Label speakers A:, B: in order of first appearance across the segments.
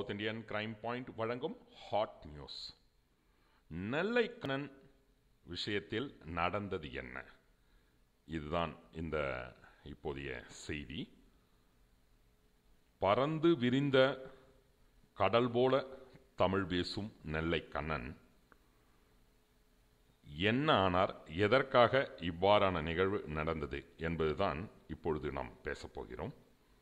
A: South Indian crime point வழங்கும் hot news Nellai Kannan விஷயத்தில் நடந்தது என்ன இதுதான் இந்த இப்போதைய செய்தி பறந்து விரிந்த கடல் போல தமிழ் பேசும் நெல்லை கண்ணன் என்ன ஆனார் எதற்காக இவ்வாறான நிகழ்வு நடந்தது என்பதுதான் இப்பொழுது நாம் பேசப் போகிறோம்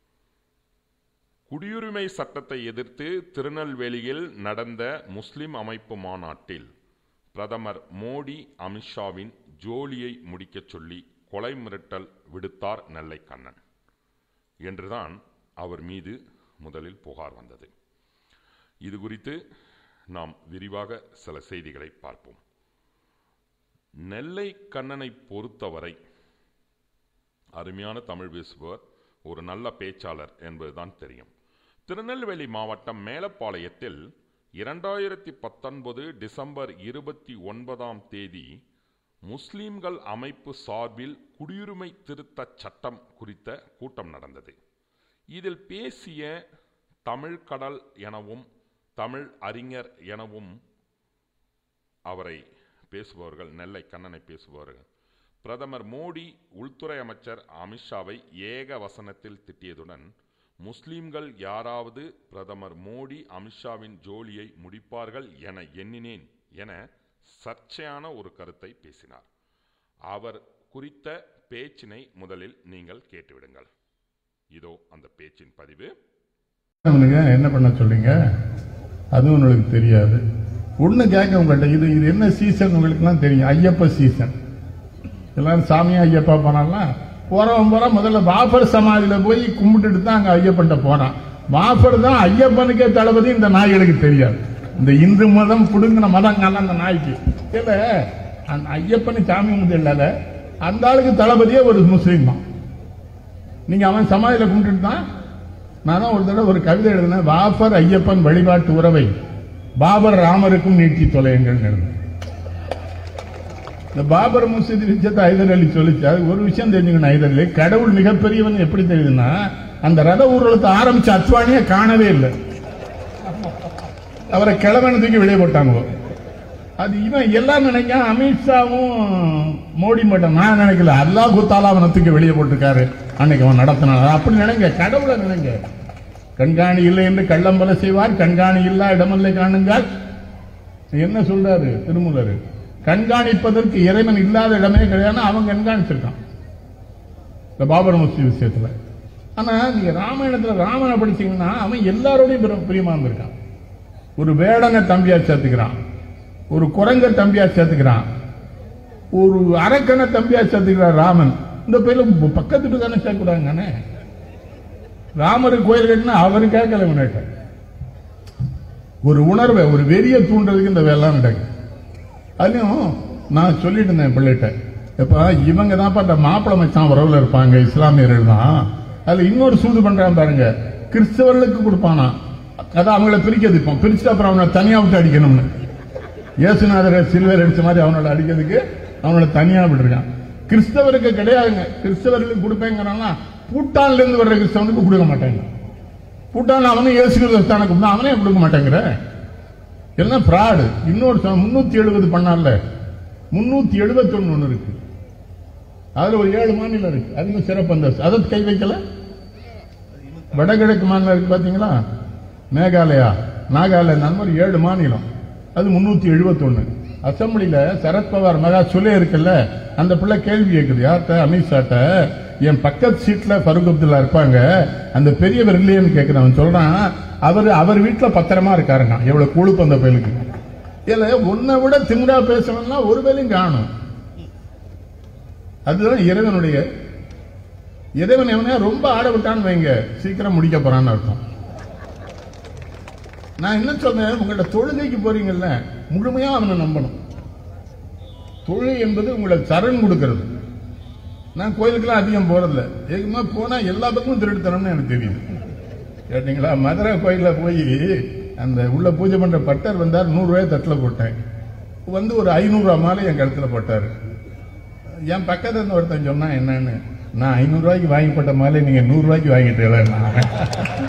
A: குடியுரிமை சட்டத்தை எதிர்த்து திருநெல்வேலியில் நடந்த முஸ்லிம் அமைப்பு மாநாட்டில் பிரதமர் மோடி அமித்ஷாவின் ஜோலியை முடிக்கச் சொல்லி கொலை மிரட்டல் விடுத்தார் நெல்லை கண்ணன் என்றுதான் அவர் மீது முதலில் புகார் வந்தது இது குறித்து நாம் விரிவாக சில செய்திகளை பார்ப்போம் நெல்லை கண்ணனை பொறுத்தவரை அருமையான தமிழ் பேசுபவர் ஒரு நல்ல பேச்சாளர் என்பதுதான் தெரியும் திருநெல்வேலி மாவட்டம் மேலப்பாளையத்தில் இரண்டாயிரத்தி பத்தொன்பது டிசம்பர் இருபத்தி ஒன்பதாம் தேதி முஸ்லிம்கள் அமைப்பு சார்பில் குடியுரிமை திருத்த சட்டம் குறித்த கூட்டம் நடந்தது இதில் பேசிய தமிழ் கடல் எனவும் தமிழ் அறிஞர் எனவும் அவரை பேசுபவர்கள் நெல்லை கண்ணனை பேசுபவர்கள் பிரதமர் மோடி உள்துறை அமைச்சர் அமித்ஷாவை ஏக வசனத்தில் திட்டியதுடன் முஸ்லிம்கள் யாராவது பிரதமர் மோடி அமித்ஷாவின் ஜோலியை முடிப்பார்கள் என எண்ணினேன் என சர்ச்சையான ஒரு கருத்தை பேசினார் அவர் குறித்த பேச்சினை முதலில் நீங்கள் கேட்டுவிடுங்கள் இதோ அந்த பேச்சின் பதிவு
B: அவனுங்க என்ன பண்ண சொல்றீங்க அதுவும் உங்களுக்கு தெரியாது ஒண்ணு கேட்க உங்கள்கிட்ட இது இது என்ன சீசன் உங்களுக்குலாம் தெரியும் ஐயப்ப சீசன் எல்லாரும் சாமியா ஐயப்பா போனாலாம் போறவன் போற முதல்ல பாபர் சமாதியில போய் கும்பிட்டுட்டு தான் அங்க ஐயப்பன்ட்ட போறான் பாபர் தான் ஐயப்பனுக்கே தளபதி இந்த நாய்களுக்கு தெரியாது இந்த இந்து மதம் புடுங்கின மதங்கள்லாம் அந்த நாய்க்கு இல்ல அந்த ஐயப்பனு சாமி கும்பிட்டு இல்லாத அந்த ஆளுக்கு தளபதியே ஒரு முஸ்லீம் தான் நீங்க அவன் சமாதியில கும்பிட்டுட்டு தான் நான் தான் ஒரு தடவை ஒரு கவிதை எழுதினேன் பாபர் ஐயப்பன் வழிபாட்டு உறவை பாபர் ராமருக்கும் நீட்டி தொலையுங்கள் எழுதினேன் இந்த பாபர் மசூதி விஷயத்தை ஐதர் அலி சொல்லிச்சு அது ஒரு விஷயம் தெரிஞ்சுக்கணும் ஐதர் அலி கடவுள் மிகப்பெரியவன் எப்படி தெரியுதுன்னா அந்த ரத ஊர்வலத்தை ஆரம்பிச்ச அத்வானியை காணவே இல்லை அவரை கிழவனை தூக்கி வெளியே போட்டாங்க அது இவன் எல்லாம் நினைக்கான் அமித்ஷாவும் மோடி மட்டும் நான் நினைக்கல அல்லாஹ் குத்தாலா அவனை தூக்கி வெளியே போட்டிருக்காரு அன்னைக்கு அவன் நடத்தினான் அப்படி நினைங்க கடவுளை நினைங்க கண்காணி இல்லை என்று கள்ளம்பல செய்வார் கண்காணி இல்லா இடமில்லை காணுங்கள் என்ன சொல்றாரு திருமூலர் கண்காணிப்பதற்கு இறைவன் இல்லாத இடமே கிடையாது அவன் கண்காணிச்சிருக்கான் இந்த பாபர் மசூதி விஷயத்துல ஆனா நீங்க ராமாயணத்துல ராமனை படிச்சீங்கன்னா அவன் எல்லாரோடையும் பிர- பிரியமா இருந்திருக்கான் ஒரு வேடனை தம்பியா சேர்த்துக்கிறான் ஒரு குரங்க தம்பியா சேர்த்துக்கிறான் ஒரு அரக்கனை தம்பியா சேர்த்துக்கிறான் ராமன் இந்த பேர்ல பக்கத்து வீட்டுக்காரனை சேர்க்கிறாங்கண்ணே ராமருக்கு கோயில் கட்டினா அவரு கேட்கல இவன்கிட்ட ஒரு உணர்வை ஒரு வெறிய தூண்டுறதுக்கு இந்த வேலை நடக்குது அதுலயும் நான் சொல்லிட்டு இருந்தேன் பிள்ளைகிட்ட இப்ப இவங்க தான் அந்த மாப்பிள மச்சான் உறவுல இருப்பாங்க இஸ்லாமியர்கள் தான் அதுல இன்னொரு சூது பண்றான் பாருங்க கிறிஸ்தவர்களுக்கு கொடுப்பானா அதான் அவங்கள பிரிக்கிறது இப்போ பிரிச்சுட்டு அப்புறம் அவனை தனியா விட்டு அடிக்கணும்னு இயேசுநாதரை சில்வர் அடிச்ச மாதிரி அவனோட அடிக்கிறதுக்கு அவனோட தனியா விட்டுருக்கான் கிறிஸ்தவருக்கு கிடையாதுங்க கிறிஸ்தவர்களுக்கு கொடுப்பேங்கிறான்னா பூட்டான்ல இருந்து வர்ற கிறிஸ்தவனுக்கு கொடுக்க மாட்டாங்க பூட்டான் அவனும் இயேசு கிறிஸ்தான கூப்பிட்டா அவனே கொடுக்க மாட்டேங்கிற எல்லாம் பிராடு இன்னொரு முன்னூத்தி எழுபது பண்ணார்ல முன்னூத்தி எழுபத்தி ஒண்ணு இருக்கு அதுல ஒரு ஏழு மாநிலம் இருக்கு அதுக்கும் சிறப்பு அந்தஸ்து அதை கை வைக்கல வடகிழக்கு மாநிலம் இருக்கு பாத்தீங்களா மேகாலயா நாகாலாந்து அந்த மாதிரி ஏழு மாநிலம் அது முன்னூத்தி எழுபத்தி ஒண்ணு அசம்பிளில சரத்பவார் மகா சொல்லே இருக்குல்ல அந்த பிள்ளை கேள்வி கேட்குது யார்கிட்ட அமித்ஷாட்ட என் பக்கத்து சீட்ல ஃபருக் அப்துல்லா இருப்பாங்க அந்த பெரியவர் இல்லையேன்னு கேட்கிறேன் அவன் சொல்றான் அவர் அவர் வீட்டுல பத்திரமா இருக்காருங்க எவ்வளவு கொழுப்பு அந்த பயலுக்கு இல்ல உன்னை விட திமிரா பேசணும்னா ஒரு வேலையும் காணும் அதுதான் இறைவனுடைய இறைவன் எவனையா ரொம்ப ஆட விட்டான்னு வைங்க சீக்கிரம் முடிக்க போறான்னு அர்த்தம் நான் என்ன சொல்றேன் உங்களோட தொழுகைக்கு போறீங்கல்ல முழுமையா அவனை நம்பணும் தொழுகை என்பது உங்களை சரண் கொடுக்கிறது நான் கோயிலுக்கெல்லாம் அதிகம் போறதில்ல ஏகமா போனா எல்லா பக்கமும் திருட்டுத்தனம்னு எனக்கு தெரியுது கேட்டீங்களா மதுரை கோயில்ல போய் அந்த உள்ள பூஜை பண்ற பட்டர் வந்தார் நூறு ரூபாய் தட்டில் போட்டேன் வந்து ஒரு ஐநூறு ரூபாய் மாலை என் கழுத்துல போட்டாரு என் பக்கத்துல இருந்து ஒருத்தன் சொன்னா என்னன்னு நான் ஐநூறு ரூபாய்க்கு வாங்கி போட்ட மாலை நீங்க நூறு ரூபாய்க்கு வாங்கிட்டீங்களா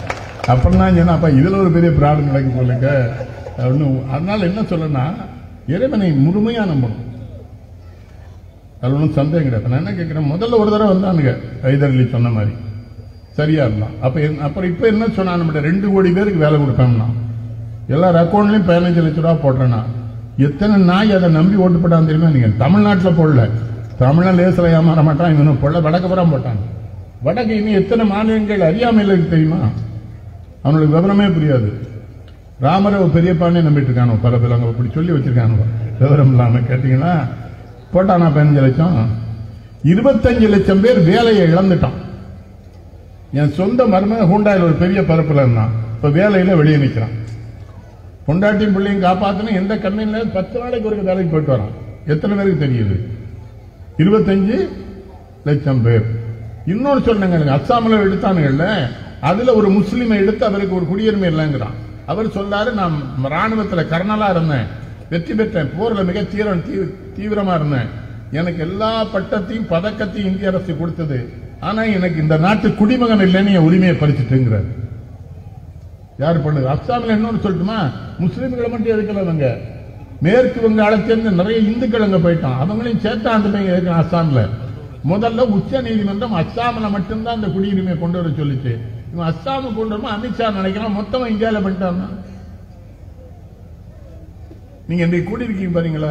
B: அப்புறம் தான் சொன்னா அப்ப இதுல ஒரு பெரிய பிராடு நடக்கு போலுங்க ஒன்றும் அதனால என்ன சொல்லனா இறைவனை முழுமையா நம்பணும் அது ஒன்றும் சந்தேகம் கிடையாது நான் என்ன கேட்கிறேன் முதல்ல ஒரு தடவை வந்தானுங்க ஐதரலி சொன்ன மாதிரி சரியா இருந்தான் அப்ப என்ன- அப்புறம் இப்ப என்ன சொன்னா நம்ம ரெண்டு கோடி பேருக்கு வேலை கொடுப்போம்னா எல்லார் அக்கௌண்ட்லயும் பதினஞ்சு லட்ச ரூபா போடுறேன்னா எத்தனை நாய் அதை நம்பி ஓட்டு போட்டான் தெரியுமா நீங்க தமிழ்நாட்டுல போடல தமிழ்ல லேசில் ஏமாற மாட்டான் இவனும் போடல வடக்கப்புறம் போட்டான் வடக்கு இன்னும் எத்தனை மாநிலங்கள் அறியாமையில் இருக்கு தெரியுமா அவனுக்கு விவரமே புரியாது ராமரை ஒரு பெரியப்பானே நம்பிட்டு இருக்கானோ பல பேர் அங்க இப்படி சொல்லி வச்சிருக்கானோ விவரம் இல்லாம கேட்டீங்கன்னா போட்டானா பதினஞ்சு லட்சம் இருபத்தஞ்சு லட்சம் பேர் வேலையை இழந்துட்டான் என் சொந்த மருமக ஹூண்டாயில் ஒரு பெரிய பரப்புல இருந்தான் இப்ப வேலையில வெளியே நிக்கிறான் பொண்டாட்டியும் பிள்ளையும் காப்பாத்தணும் எந்த கம்பெனில பத்து நாளைக்கு ஒரு வேலைக்கு போயிட்டு வரான் எத்தனை பேருக்கு தெரியுது இருபத்தஞ்சு லட்சம் பேர் இன்னொரு சொன்னாங்க எனக்கு அஸ்ஸாமில் எடுத்தானுங்கல்ல அதுல ஒரு முஸ்லீமை எடுத்து அவருக்கு ஒரு குடியுரிமை இல்லைங்கிறான் அவர் சொல்றாரு நான் ராணுவத்துல கர்னலா இருந்தேன் வெற்றி பெற்றேன் போர்ல மிக தீவிரம் தீ- தீவிரமா இருந்தேன் எனக்கு எல்லா பட்டத்தையும் பதக்கத்தையும் இந்திய அரசு கொடுத்தது ஆனா எனக்கு இந்த நாட்டு குடிமகன் இல்லைன்னு என் உரிமையை பறிச்சுட்டுங்கிறார் யார் பண்ணுது அஸ்ஸாமில் இன்னொன்னு சொல்லட்டுமா முஸ்லீம்களை மட்டும் எதுக்கல அவங்க மேற்கு வங்காளத்திலிருந்து நிறைய இந்துக்கள் அங்க போயிட்டான் அவங்களையும் சேர்த்தா அந்த பையன் இருக்கான் அஸ்ஸாம்ல முதல்ல உச்ச நீதிமன்றம் அஸ்ஸாமில் மட்டும்தான் அந்த குடியுரிமையை கொண்டு வர சொல்லிச்சு இவன் அஸ்ஸாமு கொண்டு வருமா அமித்ஷா நினைக்கிறான் மொத்தமா இந்தியாவில் பண்ணிட்டான் நீங்க இன்றைக்கு கூடியிருக்கீங்க பாத்தீங்களா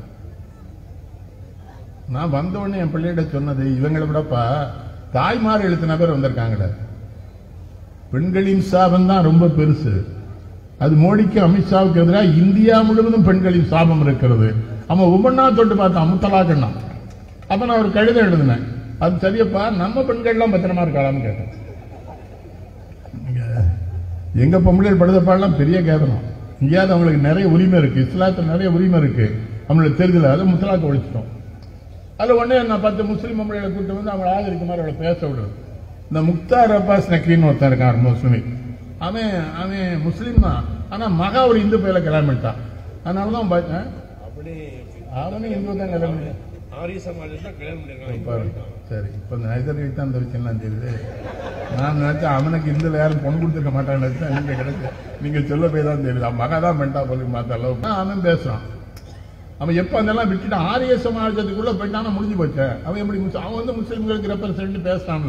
B: நான் வந்த உடனே என் பிள்ளைகிட்ட சொன்னது இவங்களை விடப்பா தாய்மார் எழுத்தின பேர் வந்திருக்காங்களே பெண்களின் சாபம் தான் ரொம்ப பெருசு அது மோடிக்கு அமித்ஷாவுக்கு எதிராக இந்தியா முழுவதும் பெண்களின் சாபம் இருக்கிறது அவன் ஒவ்வொன்றா தொட்டு பார்த்தான் முத்தலாக்கண்ணா அப்ப நான் ஒரு கடிதம் எழுதினேன் அது சரியப்பா நம்ம பெண்கள்லாம் பத்திரமா இருக்காளான்னு கேட்டேன் நீங்க- எங்க பொம்பளைகள் படுதப்பாடெல்லாம் பெரிய கேதனம் இங்கேயாவது அவங்களுக்கு நிறைய உரிமை இருக்கு இஸ்லாத்துல நிறைய உரிமை இருக்கு அவங்களுக்கு தெரிஞ்சல அதை முத்தலாக்க ஒழிச்சிட்டோம் அதுல உடனே நான் பத்து முஸ்லீம் பொம்பளைகளை கூட்டு வந்து அவங்களை ஆதரிக்க மாதிரி அவளை பேச விடுறது இந்த முக்தார் அப்பாஸ் நக்கீன்னு ஒருத்தன் இருக்கான் முஸ்லிம் அவன் அவன் முஸ்லீம் தான் ஆனா மகா ஒரு இந்து பையில கிளம்பிட்டான் அதனாலதான் பார்த்தேன்
C: அப்படி
B: அவனும் இந்து தான் கிளம்பி
C: ஆரிய சமாஜம் தான் கல்யாணம் பண்ணிருக்காங்க
B: பாரு. சரி இப்ப இந்த ஹைதராபாத் தான் அந்த விஷயம்லாம் தெரியுது நான் நினைச்சேன் அவனுக்கு இந்துல யாரும் பொண்ணு கொடுத்துருக்க மாட்டான்னு நினைச்சேன் நீங்க கிடைச்சு நீங்க சொல்ல போய் தான் தெரியுது அவன் மகா தான் பண்ணிட்டா போல மாத்த அளவுக்கு அவன் பேசுறான் அவன் எப்ப அதெல்லாம் விட்டுட்டான் ஆரிய சமாஜத்துக்குள்ள போயிட்டானா முடிஞ்சு போச்சு அவன் எப்படி முஸ்- அவன் வந்து முஸ்லிம்களுக்கு ரெப்ரசன்ட் பேசுறான்ல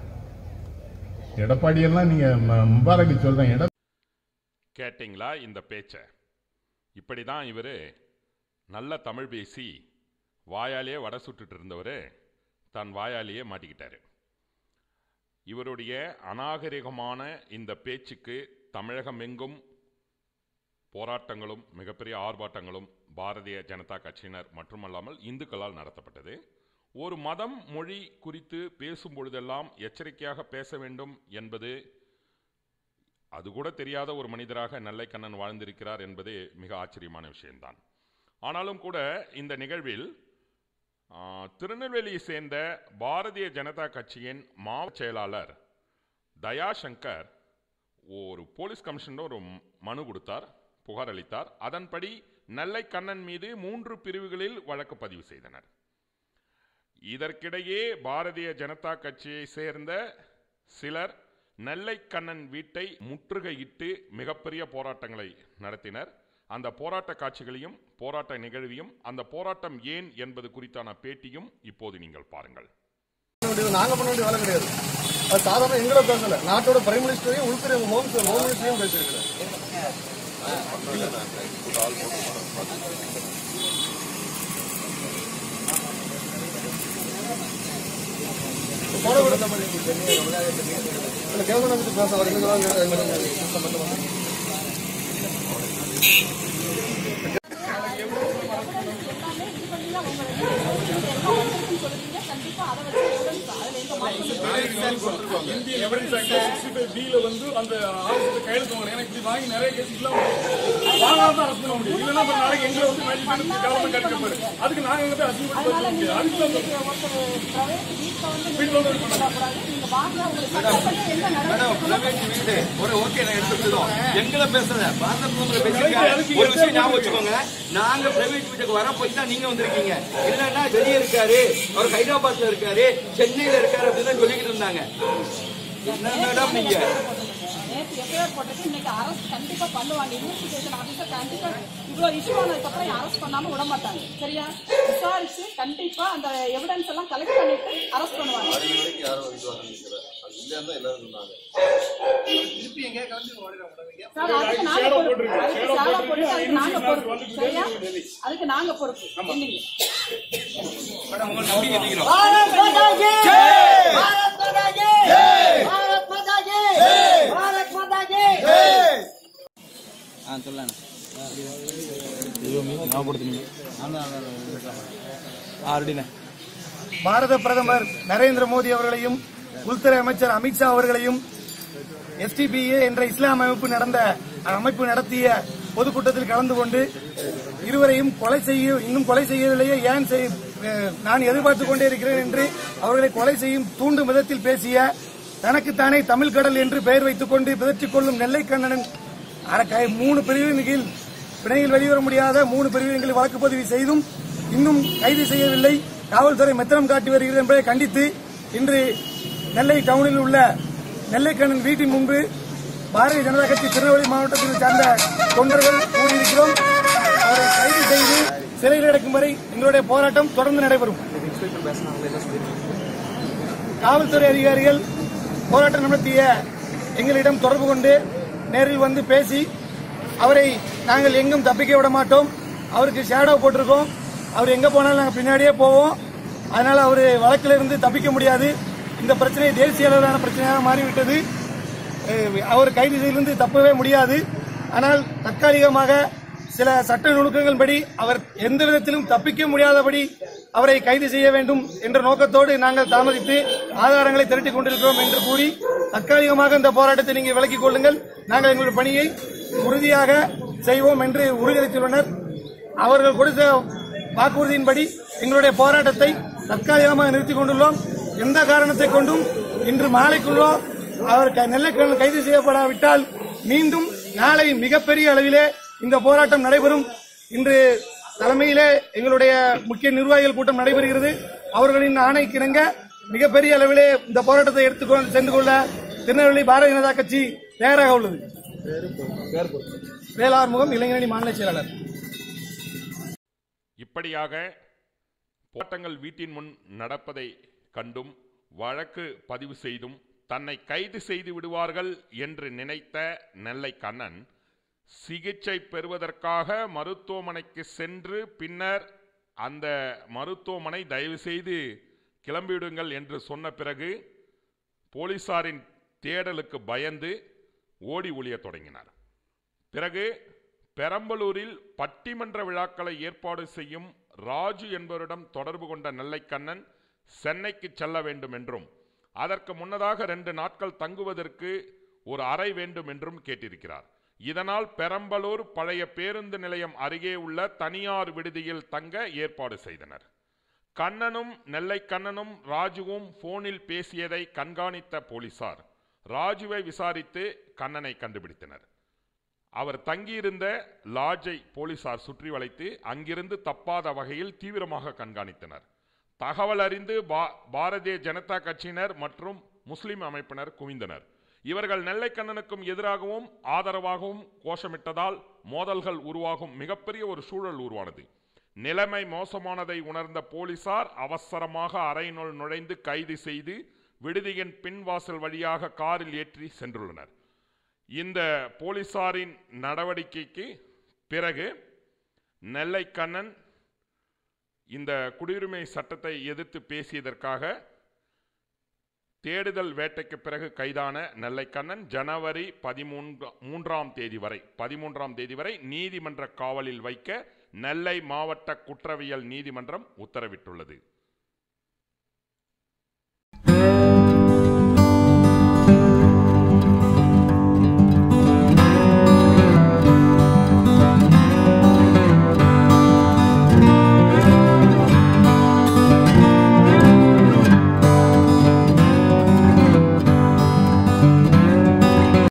B: எடப்பாடி எல்லாம் நீங்க ம- முபாரக்கு சொல்றேன் எட
A: கேட்டிங்களா இந்த பேச்சை இப்படி தான் இவர் நல்ல தமிழ் பேசி வாயாலேயே வடை சுட்டுட்டு இருந்தவர் தன் வாயாலேயே மாட்டிக்கிட்டாரு இவருடைய அநாகரிகமான இந்த பேச்சுக்கு தமிழகம் எங்கும் போராட்டங்களும் மிகப்பெரிய ஆர்ப்பாட்டங்களும் பாரதிய ஜனதா கட்சியினர் மட்டுமல்லாமல் இந்துக்களால் நடத்தப்பட்டது ஒரு மதம் மொழி குறித்து பேசும் பொழுதெல்லாம் எச்சரிக்கையாக பேச வேண்டும் என்பது அது கூட தெரியாத ஒரு மனிதராக நெல்லைக்கண்ணன் வாழ்ந்திருக்கிறார் என்பது மிக ஆச்சரியமான விஷயம்தான் ஆனாலும் கூட இந்த நிகழ்வில் ஆ, திருநெல்வேலியை சேர்ந்த பாரதிய ஜனதா கட்சியின் மாவட்ட செயலாளர் தயாசங்கர் ஒரு போலீஸ் கமிஷனர் ஒரு மனு கொடுத்தார் புகார் அளித்தார் அதன்படி நெல்லைக்கண்ணன் மீது மூன்று பிரிவுகளில் வழக்கு பதிவு செய்தனர் இதற்கிடையே பாரதிய ஜனதா கட்சியை சேர்ந்த சிலர் நெல்லைக்கண்ணன் வீட்டை முற்றுகையிட்டு மிகப்பெரிய போராட்டங்களை நடத்தினர் அந்த போராட்ட காட்சிகளையும் போராட்ட நிகழ்வையும் அந்த போராட்டம் ஏன் என்பது குறித்தான பேட்டியும் இப்போது நீங்கள் பாருங்கள்
D: வேண்டியது நாங்க பண்ண வேண்டிய வேலை கிடையாது அது சாதாரண எங்களை பேசல நாட்டோட பிரைம் மினிஸ்டரையும் உள்துறை ஹோம் ஹோம் மினிஸ்டரையும் பேசியிருக்கிறேன் போட விட இல்ல கேவலம் பேச வரீங்க
E: இந்திய எவிடன்ஸ் ஆக்ட் சிக்ஸ்டி ஃபைவ் பில வந்து அந்த ஆஃபீஸ்ல கையெழுத்து வாங்க எனக்கு இப்படி வாங்கி நிறைய கேஸ்லாம் வாங்காம தான் அரெஸ்ட் பண்ண முடியும் இல்லைன்னா அப்புறம் நாளைக்கு எங்களை வந்து மேஜிஸ்ட்ரேட் கவர்மெண்ட் அடிக்கப்பாரு அதுக்கு நாங்க எங்க போய் அதிகமாக பேச முடியாது அதுக்கு தான் வீட்டுல வந்து இது பண்ணாங்க.
F: ஒரு ஓகே நான் எடுத்துக்கிட்டோம் எங்களை பேசுறத பாரத பிரதமர் பேசியிருக்காரு ஒரு விஷயம் ஞாபகம் வச்சுக்கோங்க நாங்க பிரைவேட் வீட்டுக்கு வர போய் தான் நீங்க வந்திருக்கீங்க இல்லன்னா வெளியே இருக்காரு அவர் ஹைதராபாத்ல இருக்காரு சென்னையில இருக்காரு அப்படின்னு சொல்லிக்கிட்டு இருந்தாங்க என்ன மேடம் நீங்க
G: நேற்று எஃப்ஐஆர் போட்டிருக்கு இன்னைக்கு அரசு கண்டிப்பா பண்ணுவாங்க இன்வெஸ்டிகேஷன் ஆஃபீஸர் கண்டிப்பா இவ்வளவு இஷ்யூ ஆனதுக்கு அப்புறம் அரஸ்ட் பண்ணாம விட மாட்டாங்க சரியா விசாரிச்சு கண்டிப்பா அந்த எவிடன்ஸ் எல்லாம் கலெக்ட் பண்ணிட்டு அரஸ்ட் பண்ணுவாங்க
D: வரைக்கும் யாரும் விசுவாசம் இருக்கிறார் அது இல்லையா தான் எல்லாரும் சொன்னாங்க
G: சார், அதுக்கு நாங்க பொறுப்பு. அதுக்கு சாரா பொறுப்பு, அதுக்கு நாங்க பொறுப்பு. சரியா? அதுக்கு நாங்க பொறுப்பு இல்லைங்க
H: भारत माता की भारत माता की भारत माता की भारत माता की
I: பாரத பிரதமர் நரேந்திர மோடி அவர்களையும் உள்துறை அமைச்சர் அமித்ஷா அவர்களையும் எஸ்டிபிஏ என்ற இஸ்லாம் அமைப்பு நடந்த அமைப்பு நடத்திய பொதுக்கூட்டத்தில் கலந்து கொண்டு இருவரையும் கொலை செய்ய இன்னும் கொலை செய்யவில்லையே ஏன் செய்- அஹ், நான் எதிர்பார்த்துக் கொண்டே இருக்கிறேன் என்று அவர்களை கொலை செய்யும் தூண்டும் விதத்தில் பேசிய தனக்குத்தானே தமிழ் கடல் என்று பெயர் வைத்துக் கொண்டு பிதற்றிக் கொள்ளும் நெல்லை கண்ணனின் அர- கை- மூணு பிரிவின் கீழ் பிணையில் வெளிவர முடியாத மூணு பிரிவின் கீழ் வழக்கு பதிவு செய்தும் இன்னும் கைது செய்யவில்லை காவல்துறை மெத்தனம் காட்டி வருகிறது என்பதை கண்டித்து இன்று நெல்லை டவுனில் உள்ள நெல்லைக்கண்ணன் வீட்டின் முன்பு பாரதிய ஜனதா கட்சி திருநெல்வேலி மாவட்டத்தில் சார்ந்த தொண்டர்கள் கூடியிருக்கிறோம் அவரை கைது செய்து சிறையில் அடைக்கும் வரை எங்களுடைய போராட்டம் தொடர்ந்து நடைபெறும் காவல்துறை அதிகாரிகள் போராட்டம் நடத்திய எங்களிடம் தொடர்பு கொண்டு நேரில் வந்து பேசி அவரை நாங்கள் எங்கும் தப்பிக்க விட மாட்டோம் அவருக்கு ஷேடோ போட்டிருக்கோம் அவர் எங்க போனாலும் நாங்கள் பின்னாடியே போவோம் அதனால அவர் வழக்கில் இருந்து தப்பிக்க முடியாது இந்த பிரச்சனை தேசிய அளவிலான பிரச்சனையாக மாறிவிட்டது அஹ் அவர் கைது செய்திலிருந்து தப்பவே முடியாது ஆனால் தற்காலிகமாக சில சட்ட நுணுக்கங்கள் படி அவர் எந்த விதத்திலும் தப்பிக்க முடியாதபடி அவரை கைது செய்ய வேண்டும் என்ற நோக்கத்தோடு நாங்கள் தாமதித்து ஆதாரங்களை திரட்டிக் கொண்டிருக்கிறோம் என்று கூறி தற்காலிகமாக இந்த போராட்டத்தை நீங்கள் விலக்கிக் கொள்ளுங்கள் நாங்கள் எங்களுடைய பணியை உறுதியாக செய்வோம் என்று உறுதியளித்துள்ளனர் அவர்கள் கொடுத்த வாக்குறுதியின்படி எங்களுடைய போராட்டத்தை தற்காலிகமாக நிறுத்திக் கொண்டுள்ளோம் எந்த காரணத்தை கொண்டும் இன்று மாலைக்குள்ளோ அவர் க- நெல்லைக்கண்ணன் கைது செய்யப்படாவிட்டால் மீண்டும் நாளை மிகப்பெரிய அளவிலே இந்த போராட்டம் நடைபெறும் இன்று தலைமையிலே எங்களுடைய முக்கிய நிர்வாகிகள் கூட்டம் நடைபெறுகிறது அவர்களின் ஆணைக்கிணங்க மிகப்பெரிய அளவிலே இந்த போராட்டத்தை எடுத்துக்கொண்டு சென்று கொள்ள திருநெல்வேலி பாரதிய ஜனதா கட்சி தயாராக உள்ளது வேளார்முகம் இளைஞரணி மாநில செயலாளர்
A: இப்படியாக போராட்டங்கள் வீட்டின் முன் நடப்பதை கண்டும் வழக்கு பதிவு செய்தும் தன்னை கைது செய்து விடுவார்கள் என்று நினைத்த நெல்லை கண்ணன் சிகிச்சை பெறுவதற்காக மருத்துவமனைக்கு சென்று பின்னர் அந்த மருத்துவமனை தயவு செய்து கிளம்பிவிடுங்கள் என்று சொன்ன பிறகு போலீசாரின் தேடலுக்கு பயந்து ஓடி ஒளியத் தொடங்கினார் பிறகு பெரம்பலூரில் பட்டிமன்ற விழாக்களை ஏற்பாடு செய்யும் ராஜு என்பவரிடம் தொடர்பு கொண்ட நெல்லைக்கண்ணன் சென்னைக்கு செல்ல வேண்டும் என்றும் அதற்கு முன்னதாக ரெண்டு நாட்கள் தங்குவதற்கு ஒரு அறை வேண்டும் என்றும் கேட்டிருக்கிறார் இதனால் பெரம்பலூர் பழைய பேருந்து நிலையம் அருகே உள்ள தனியார் விடுதியில் தங்க ஏற்பாடு செய்தனர் கண்ணனும் நெல்லை கண்ணனும் ராஜுவும் போனில் பேசியதை கண்காணித்த போலீசார் ராஜுவை விசாரித்து கண்ணனை கண்டுபிடித்தனர் அவர் தங்கியிருந்த லாட்ஜை போலீசார் சுற்றி வளைத்து அங்கிருந்து தப்பாத வகையில் தீவிரமாக கண்காணித்தனர் தகவல் அறிந்து பா- பாரதிய ஜனதா கட்சியினர் மற்றும் முஸ்லிம் அமைப்பினர் குவிந்தனர் இவர்கள் நெல்லைக்கண்ணனுக்கும் எதிராகவும் ஆதரவாகவும் கோஷமிட்டதால் மோதல்கள் உருவாகும் மிகப்பெரிய ஒரு சூழல் உருவானது நிலைமை மோசமானதை உணர்ந்த போலீசார் அவசரமாக அறையினுள் நுழைந்து கைது செய்து விடுதியின் பின்வாசல் வழியாக காரில் ஏற்றி சென்றுள்ளனர் இந்த போலீசாரின் நடவடிக்கைக்கு பிறகு நெல்லை கண்ணன் இந்த குடியுரிமை சட்டத்தை எதிர்த்து பேசியதற்காக தேடுதல் வேட்டைக்கு பிறகு கைதான நெல்லை கண்ணன் ஜனவரி பதிமூன்று மூன்றாம் தேதி வரை பதிமூன்றாம் தேதி வரை நீதிமன்ற காவலில் வைக்க நெல்லை மாவட்ட குற்றவியல் நீதிமன்றம் உத்தரவிட்டுள்ளது